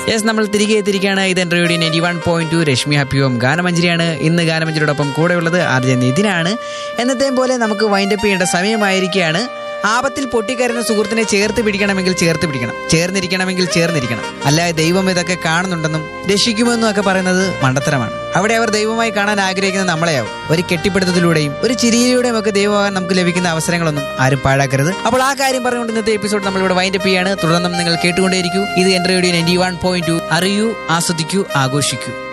yes നമ്മൾ തിരികെ എത്തിയിരിക്കുകയാണ് ഇത് എൻ്റെ radio ninety one point two Rashmi ഹാപ്പിയും ഗാനമഞ്ജരിയാണ് ഇന്ന് ഗാനമഞ്ജരിയോടൊപ്പം കൂടെയുള്ളത് ആർജ നിതിനാണ് എന്നത്തെയും പോലെ നമുക്ക് വൈൻഡപ്പ് ചെയ്യേണ്ട സമയമായിരിക്കുകയാണ് ആപത്തിൽ പൊട്ടിക്കരയുന്ന സുഹൃത്തിനെ ചേർത്ത് പിടിക്കണമെങ്കിൽ ചേർത്ത് പിടിക്കണം ചേർന്നിരിക്കണമെങ്കിൽ ചേർന്നിരിക്കണം അല്ലാതെ ദൈവം ഇതൊക്കെ കാണുന്നുണ്ടെന്നും രക്ഷിക്കുമെന്നും ഒക്കെ പറയുന്നത് മണ്ടത്തരമാണ് അവിടെ അവർ ദൈവമായി കാണാൻ ആഗ്രഹിക്കുന്നത് നമ്മളെയാവും ഒരു കെട്ടിപ്പിടുത്തത്തിലൂടെയും ഒരു ചിരിയിലൂടെയും ഒക്കെ ദൈവമാകാൻ നമുക്ക് ലഭിക്കുന്ന അവസരങ്ങളൊന്നും ആരും പാഴാക്കരുത് അപ്പോൾ ആ കാര്യം പറഞ്ഞുകൊണ്ട് ഇന്നത്തെ എപ്പിസോഡ് നമ്മളിവിടെ വൈൻഡപ്പ് ചെയ്യാണ് തുടർന്നും നിങ്ങൾ കേട്ടുകൊണ്ടേയിരിക്കൂ ഇത് എൻ്റെ radio ninety one point two അറിയൂ ആസ്വദിക്കൂ ആഘോഷിക്കൂ